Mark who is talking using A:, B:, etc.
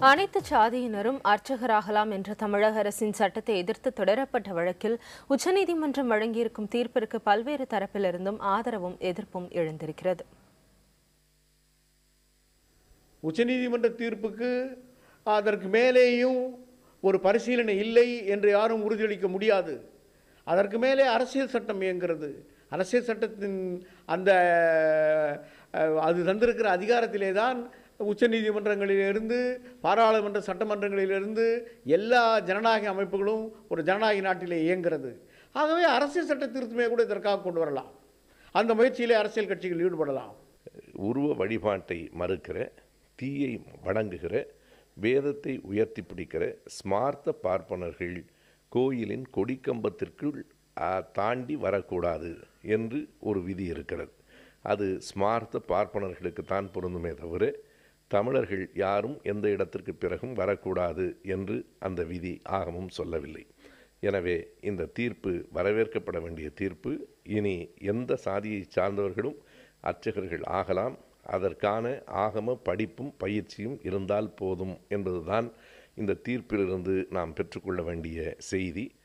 A: அனைத்து சாதியினரும் அர்ச்சகராகலாம் என்ற தமிழக அரசின் சட்டத்தை எதிர்த்து தொடரப்பட்ட வழக்கில் உச்சநீதிமன்றம் வழங்கியிருக்கும் தீர்ப்பிற்கு பல்வேறு தரப்பிலிருந்தும் ஆதரவும் எதிர்ப்பும் எழுந்திருக்கிறது
B: உச்சநீதிமன்ற தீர்ப்புக்கு அதற்கு மேலேயும் ஒரு பரிசீலனை இல்லை என்று யாரும் உறுதியளிக்க முடியாது அதற்கு மேலே அரசியல் சட்டம் இயங்குகிறது அரசியல் சட்டத்தின் அந்த அஹ், அது தந்திருக்கிற அதிகாரத்திலே தான் உச்சநீதிமன்றங்களிலிருந்து பாராளுமன்ற சட்டமன்றங்களிலிருந்து எல்லா ஜனநாயக அமைப்புகளும் ஒரு ஜனநாயக நாட்டிலே இயங்குகிறது ஆகவே அரசியல் சட்ட திருத்தமே கூட இதற்காக கொண்டு வரலாம் அந்த முயற்சியிலே அரசியல் கட்சிகள் ஈடுபடலாம்
C: உருவ வழிபாட்டை மறுக்கிற தீயை வணங்குகிற வேதத்தை உயர்த்தி பிடிக்கிற ஸ்மார்த்த பார்ப்பனர்கள் கோயிலின் கொடிக்கம்பத்திற்குள் ஆ, தாண்டி வரக்கூடாது என்று ஒரு விதி இருக்கிறது அது ஸ்மார்த்த பார்ப்பனர்களுக்கு தான் பொருந்துமே தவிர தமிழர்கள் யாரும் எந்த இடத்திற்கு பிறகும் வரக்கூடாது என்று அந்த விதி ஆகமும் சொல்லவில்லை எனவே இந்த தீர்ப்பு வரவேற்கப்பட வேண்டிய தீர்ப்பு இனி எந்த சாதியை சார்ந்தவர்களும் அர்ச்சகர்கள் ஆகலாம் அதற்கான ஆகம படிப்பும் பயிற்சியும் இருந்தால் போதும் என்பதுதான் இந்த தீர்ப்பிலிருந்து நாம் பெற்றுக்கொள்ள வேண்டிய செய்தி